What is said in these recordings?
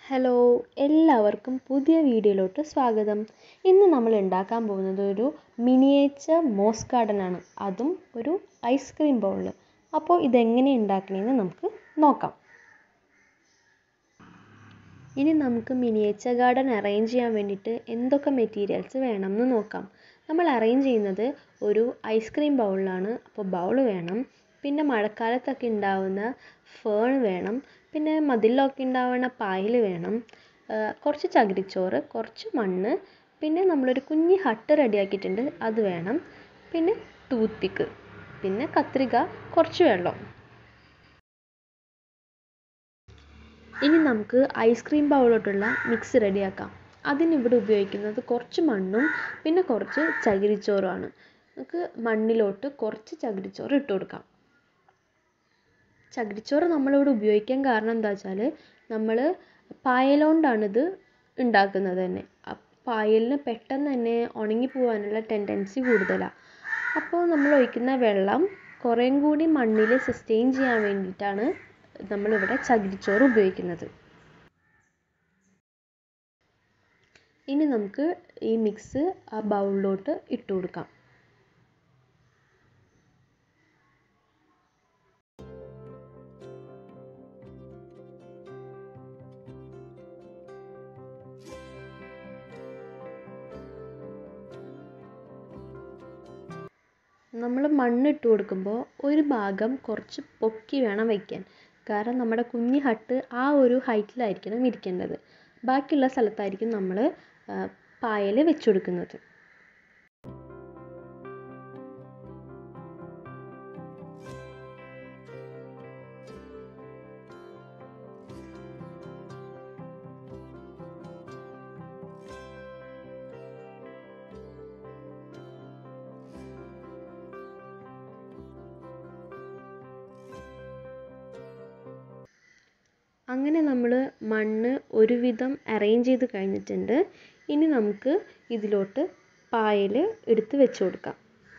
hello എല്ലാവർക്കും പുതിയ വീഡിയോയിലോട്ട് സ്വാഗതം ഇന്ന് നമ്മൾ ഉണ്ടാക്കാൻ പോകുന്നത് ഒരു മിനിയേച്ചർ മോസ് ഗാർഡൻ ആണ് അതും ഒരു ഐസ്ക്രീം ബൗളിൽ അപ്പോൾ ഇതെങ്ങനെ ഉണ്ടാക്കണമെന്ന് നമുക്ക് നോക്കാം ഇനി നമുക്ക് മിനിയേച്ചർ ഗാർഡൻ അറേഞ്ച് ചെയ്യാൻ വേണ്ടിയിട്ട് എന്തൊക്കെ മെറ്റീരിയൽസ് വേണം എന്ന് നോക്കാം നമ്മൾ അറേഞ്ച് ചെയ്യുന്നത് ഒരു ഐസ്ക്രീം ബൗളിലാണ് അപ്പോൾ ബൗൾ വേണം പിന്നെ മഴക്കാലത്തൊക്കെ ഉണ്ടാവുന്ന ഫേൺ വേണം പിന്നെ മതിലിലൊക്കെ ഉണ്ടാവുന്ന പായൽ വേണം കുറച്ച് ചകിരിച്ചോറ് കുറച്ച് മണ്ണ് പിന്നെ നമ്മളൊരു കുഞ്ഞി ഹട്ട് റെഡിയാക്കിയിട്ടുണ്ട് അത് വേണം പിന്നെ ടൂത്ത് പിക്ക് പിന്നെ കത്രിക കുറച്ച് വെള്ളം ഇനി നമുക്ക് ഐസ്ക്രീം ബൗളിലോട്ടുള്ള മിക്സ് റെഡിയാക്കാം അതിനിവിടെ ഉപയോഗിക്കുന്നത് കുറച്ച് മണ്ണും പിന്നെ കുറച്ച് ചകിരിച്ചോറുമാണ് നമുക്ക് മണ്ണിലോട്ട് കുറച്ച് ചകിരിച്ചോറ് ഇട്ട് കൊടുക്കാം ചകിരിച്ചോറ് നമ്മളിവിടെ ഉപയോഗിക്കാൻ കാരണം എന്താ വെച്ചാൽ നമ്മൾ പായലുകൊണ്ടാണിത് ഉണ്ടാക്കുന്നത് തന്നെ പായലിന് പെട്ടെന്ന് തന്നെ ഉണങ്ങി പോകാനുള്ള ടെൻഡൻസി കൂടുതലാണ് അപ്പോൾ നമ്മൾ ഒഴിക്കുന്ന വെള്ളം കുറേയും കൂടി മണ്ണിൽ സസ്റ്റെയിൻ ചെയ്യാൻ വേണ്ടിയിട്ടാണ് നമ്മളിവിടെ ചകിരിച്ചോറ് ഉപയോഗിക്കുന്നത് ഇനി നമുക്ക് ഈ മിക്സ് ആ ബൗളിലോട്ട് ഇട്ട് കൊടുക്കാം നമ്മൾ മണ്ണിട്ട് കൊടുക്കുമ്പോൾ ഒരു ഭാഗം കുറച്ച് പൊക്കി വേണം വയ്ക്കാൻ കാരണം നമ്മുടെ കുഞ്ഞി ഹട്ട് ആ ഒരു ഹൈറ്റിലായിരിക്കണം ഇരിക്കേണ്ടത് ബാക്കിയുള്ള സ്ഥലത്തായിരിക്കും നമ്മൾ പായൽ വെച്ച് കൊടുക്കുന്നത് അങ്ങനെ നമ്മൾ മണ്ണ് ഒരുവിധം അറേഞ്ച് ചെയ്ത് കഴിഞ്ഞിട്ടുണ്ട് ഇനി നമുക്ക് ഇതിലോട്ട് പായൽ എടുത്ത് വെച്ച് കൊടുക്കാം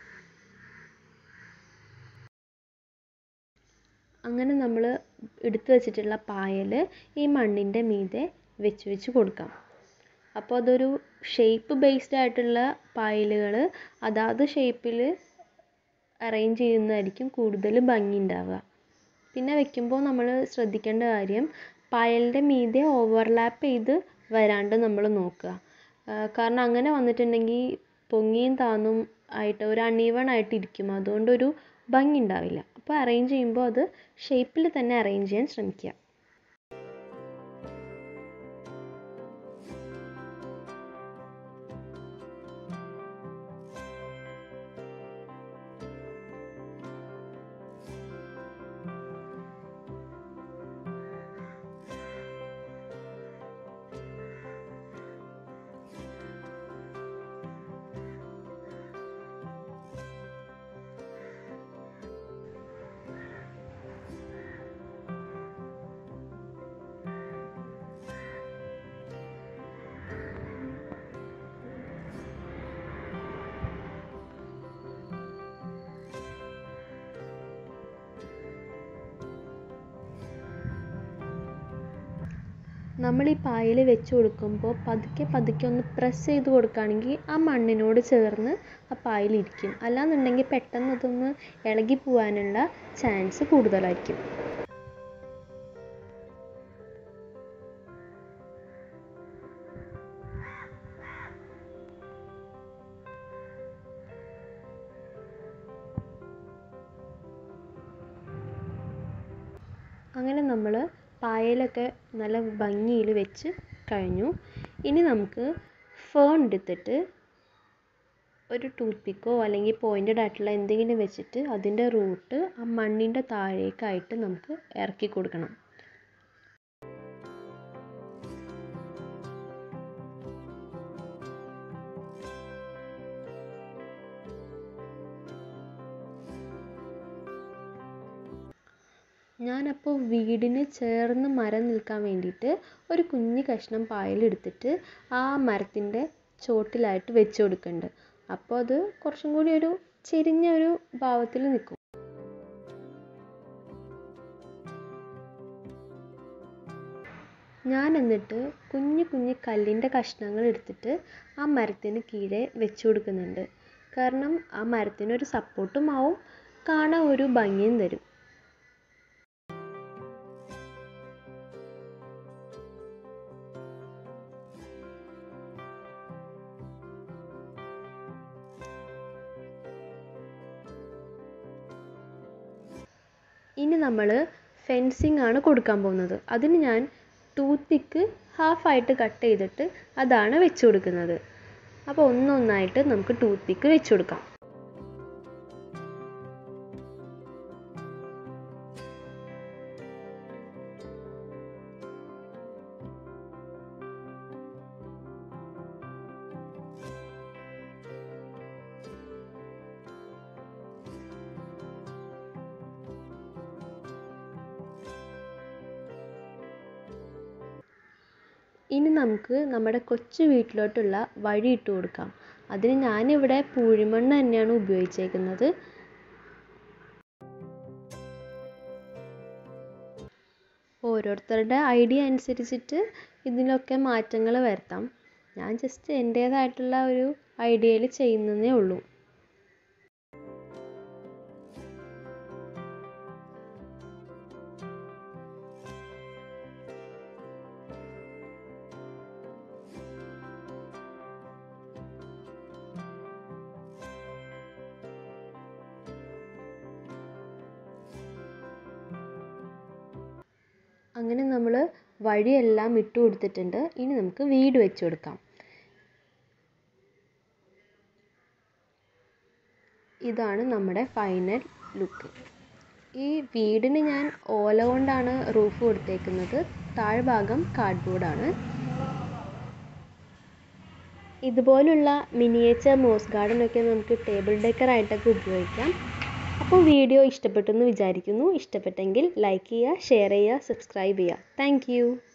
അങ്ങനെ നമ്മൾ എടുത്ത് വെച്ചിട്ടുള്ള പായൽ ഈ മണ്ണിൻ്റെ മീതെ വെച്ച് വെച്ച് കൊടുക്കാം അപ്പോൾ അതൊരു ഷേപ്പ് ബേസ്ഡ് ആയിട്ടുള്ള പായലുകൾ അതാത് ഷേപ്പിൽ അറേഞ്ച് ചെയ്യുന്നതായിരിക്കും കൂടുതൽ ഭംഗി ഉണ്ടാവുക പിന്നെ വെക്കുമ്പോൾ നമ്മൾ ശ്രദ്ധിക്കേണ്ട കാര്യം പായലിൻ്റെ മീതെ ഓവർലാപ്പ് ചെയ്ത് വരാണ്ട് നമ്മൾ നോക്കുക കാരണം അങ്ങനെ വന്നിട്ടുണ്ടെങ്കിൽ പൊങ്ങിയും താന്നും ആയിട്ട് ഒരു അൺഈവൺ ആയിട്ട് ഇരിക്കും അതുകൊണ്ടൊരു ഭംഗി ഉണ്ടാവില്ല അപ്പോൾ അറേഞ്ച് ചെയ്യുമ്പോൾ അത് ഷേപ്പിൽ തന്നെ അറേഞ്ച് ചെയ്യാൻ ശ്രമിക്കുക നമ്മൾ ഈ പായൽ വെച്ച് കൊടുക്കുമ്പോൾ പതുക്കെ പതുക്കെ ഒന്ന് പ്രസ് ചെയ്ത് കൊടുക്കുകയാണെങ്കിൽ ആ മണ്ണിനോട് ചേർന്ന് ആ പായൽ ഇരിക്കും അല്ലാന്നുണ്ടെങ്കിൽ പെട്ടെന്ന് അതൊന്ന് ഇളകി പോകാനുള്ള ചാൻസ് കൂടുതലായിരിക്കും അങ്ങനെ നമ്മൾ പായലൊക്കെ നല്ല ഭംഗിയിൽ വെച്ച് കഴിഞ്ഞു ഇനി നമുക്ക് ഫേൺ എടുത്തിട്ട് ഒരു ടൂത്ത് പിക്കോ അല്ലെങ്കിൽ പോയിൻറ്റഡ് ആയിട്ടുള്ള എന്തെങ്കിലും വെച്ചിട്ട് അതിൻ്റെ റൂട്ട് ആ മണ്ണിൻ്റെ താഴേക്കായിട്ട് നമുക്ക് ഇറക്കി കൊടുക്കണം ഞാനപ്പോൾ വീടിന് ചേർന്ന് മരം നിൽക്കാൻ വേണ്ടിയിട്ട് ഒരു കുഞ്ഞ് കഷ്ണം പായലെടുത്തിട്ട് ആ മരത്തിൻ്റെ ചോട്ടിലായിട്ട് വെച്ച് കൊടുക്കുന്നുണ്ട് അപ്പോൾ അത് കുറച്ചും കൂടി ഒരു ചെരിഞ്ഞ ഒരു ഭാവത്തിൽ നിൽക്കും ഞാൻ എന്നിട്ട് കുഞ്ഞു കുഞ്ഞു കല്ലിൻ്റെ കഷ്ണങ്ങൾ എടുത്തിട്ട് ആ മരത്തിന് കീഴെ വെച്ച് കൊടുക്കുന്നുണ്ട് കാരണം ആ മരത്തിനൊരു സപ്പോർട്ടും ആവും കാണാൻ ഒരു ഭംഗിയും തരും ഇനി നമ്മൾ ഫെൻസിങ് ആണ് കൊടുക്കാൻ പോകുന്നത് അതിന് ഞാൻ ടൂത്ത് പിക്ക് ഹാഫായിട്ട് കട്ട് ചെയ്തിട്ട് അതാണ് വെച്ച് കൊടുക്കുന്നത് അപ്പോൾ ഒന്നൊന്നായിട്ട് നമുക്ക് ടൂത്ത് പിക്ക് വെച്ച് കൊടുക്കാം ഇനി നമുക്ക് നമ്മുടെ കൊച്ചു വീട്ടിലോട്ടുള്ള വഴി ഇട്ട് കൊടുക്കാം അതിന് ഞാനിവിടെ പൂഴിമണ്ണ് തന്നെയാണ് ഉപയോഗിച്ചേക്കുന്നത് ഓരോരുത്തരുടെ ഐഡിയ അനുസരിച്ചിട്ട് ഇതിലൊക്കെ മാറ്റങ്ങൾ വരുത്താം ഞാൻ ജസ്റ്റ് എൻ്റേതായിട്ടുള്ള ഒരു ഐഡിയയിൽ ചെയ്യുന്നതേ ഉള്ളൂ അങ്ങനെ നമ്മൾ വഴിയെല്ലാം ഇട്ട് കൊടുത്തിട്ടുണ്ട് ഇനി നമുക്ക് വീട് വെച്ച് കൊടുക്കാം ഇതാണ് നമ്മുടെ ഫൈനൽ ലുക്ക് ഈ വീടിന് ഞാൻ ഓല കൊണ്ടാണ് റൂഫ് കൊടുത്തേക്കുന്നത് താഴ്ഭാഗം കാർഡ്ബോർഡാണ് ഇതുപോലുള്ള മിനിയേച്ചർ മോസ് ഗാർഡൻ ഒക്കെ നമുക്ക് ടേബിൾ ഡെക്കർ ആയിട്ടൊക്കെ ഉപയോഗിക്കാം അപ്പോൾ വീഡിയോ ഇഷ്ടപ്പെട്ടെന്ന് വിചാരിക്കുന്നു ഇഷ്ടപ്പെട്ടെങ്കിൽ ലൈക്ക് ചെയ്യുക ഷെയർ ചെയ്യുക സബ്സ്ക്രൈബ് ചെയ്യുക താങ്ക്